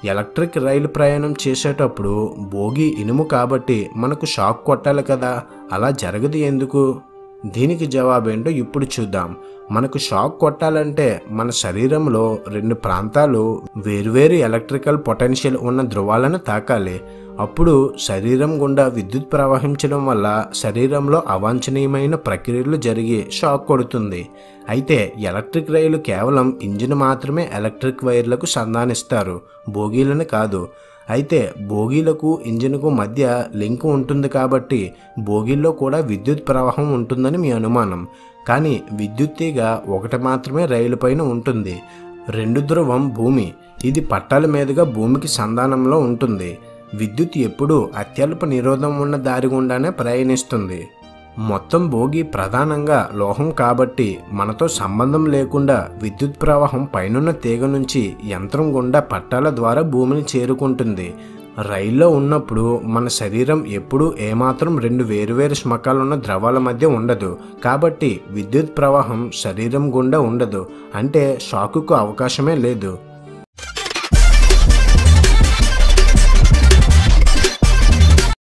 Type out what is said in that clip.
electric రైలు ప్రయాణం చేసేటప్పుడు బోగి ఇనుము కాబట్టి మనకు షాక్ కొట్టాలి కదా అలా జరగదు ఎందుకు దీనికి జవాబేంటో ఇప్పుడు చూద్దాం మనకు షాక్ కొట్టాలంటే మన శరీరంలో రెండు ప్రాంతాలు వేరువేరు ఎలక్ట్రికల్ పొటెన్షియల్ ఉన్న ధ్రువాలను తాకాలి అప్పుడు శరీరం గుండా విద్యుత్ ప్రవహించడం వల్ల శరీరంలో అవాంఛనీయమైన ప్రక్రియలు జరిగి షాక్ కొడుతుంది అయితే ఎలక్ట్రిక్ రైలు కేవలం ఇంజిన్ మాత్రమే ఎలక్ట్రిక్ వైర్లకు సంధానిస్తారు బోగీలను కాదు అయితే బోగీలకు ఇంజిన్కు మధ్య లింక్ ఉంటుంది కాబట్టి బోగీల్లో కూడా విద్యుత్ ప్రవాహం ఉంటుందని మీ అనుమానం కానీ విద్యుత్ తీగ ఒకటి మాత్రమే రైలు పైన ఉంటుంది రెండు ధ్రువం భూమి ఇది పట్టాల మీదుగా భూమికి సంధానంలో ఉంటుంది విద్యుత్ ఎప్పుడూ అత్యల్ప నిరోధం ఉన్న దారి గుండానే ప్రయాణిస్తుంది మొత్తం భోగి ప్రధానంగా లోహం కాబట్టి మనతో సంబంధం లేకుండా విద్యుత్ ప్రవాహం పైనున్న తీగ నుంచి యంత్రం గుండా పట్టాల ద్వారా భూమిని చేరుకుంటుంది రైల్లో ఉన్నప్పుడు మన శరీరం ఎప్పుడూ ఏమాత్రం రెండు వేరువేరు స్మకాలున్న ద్రవాల మధ్య ఉండదు కాబట్టి విద్యుత్ ప్రవాహం శరీరం గుండా ఉండదు అంటే షాకుకు అవకాశమే లేదు